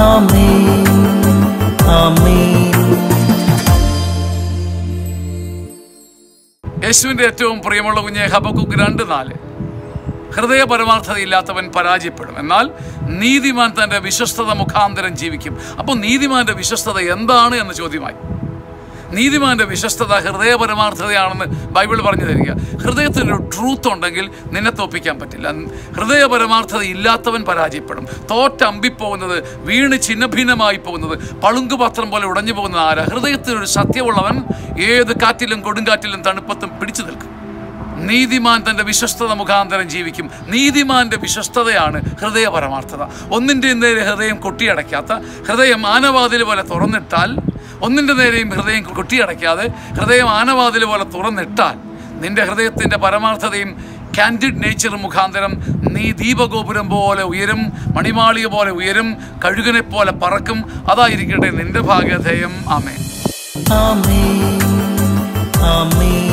ആമേൻ ആമേൻ യേശുവിന്റെ ഏറ്റവും പ്രിയമുള്ള കുഞ്ഞെ ഹബക്കുക്ക് രണ്ട് നാല് ഹൃദയ പരമാർത്ഥതയില്ലാത്തവൻ പരാജയപ്പെടും എന്നാൽ നീതിമാൻ തൻ്റെ വിശ്വസ്തത മുഖാന്തരം ജീവിക്കും അപ്പോൾ നീതിമാന്റെ വിശ്വസ്തത എന്താണ് എന്ന ചോദ്യമായി നീതിമാന്റെ വിശ്വസ്തത ഹൃദയ പരമാർത്ഥതയാണെന്ന് ബൈബിൾ പറഞ്ഞു തരിക ഹൃദയത്തിനൊരു ട്രൂത്ത് ഉണ്ടെങ്കിൽ നിന്നെ തോപ്പിക്കാൻ പറ്റില്ല ഹൃദയ പരമാർത്ഥത ഇല്ലാത്തവൻ പരാജയപ്പെടും തോറ്റമ്പിപ്പോകുന്നത് വീണ് ഛിന്നഭിന്നമായി പോകുന്നത് പളുങ്കുപാത്രം പോലെ ഉടഞ്ഞു പോകുന്നത് ആരാ ഹൃദയത്തിനൊരു സത്യമുള്ളവൻ ഏത് കാറ്റിലും കൊടുങ്കാറ്റിലും തണുപ്പത്തും പിടിച്ചു നിൽക്കും നീതിമാൻ തൻ്റെ വിശ്വസ്തത മുഖാന്തരം ജീവിക്കും നീതിമാന്റെ വിശ്വസ്തതയാണ് ഹൃദയ പരമാർത്ഥത ഒന്നിൻ്റെ നേരെ ഹൃദയം കൊട്ടിയടയ്ക്കാത്ത ഹൃദയം ആനവാതിൽ പോലെ തുറന്നിട്ടാൽ ഒന്നിൻ്റെ നേരെയും ഹൃദയം കൊട്ടിയടയ്ക്കാതെ ഹൃദയം ആനവാതിൽ പോലെ തുറന്നിട്ടാൽ നിന്റെ ഹൃദയത്തിൻ്റെ പരമാർത്ഥതയും കാൻഡിഡ് നേച്ചർ മുഖാന്തരം നീ ദീപഗോപുരം പോലെ ഉയരും മണിമാളിക പോലെ ഉയരും കഴുകനെ പോലെ പറക്കും അതായിരിക്കട്ടെ നിന്റെ ഭാഗ്യധേയം ആമേ ആമേൻ ആമേൻ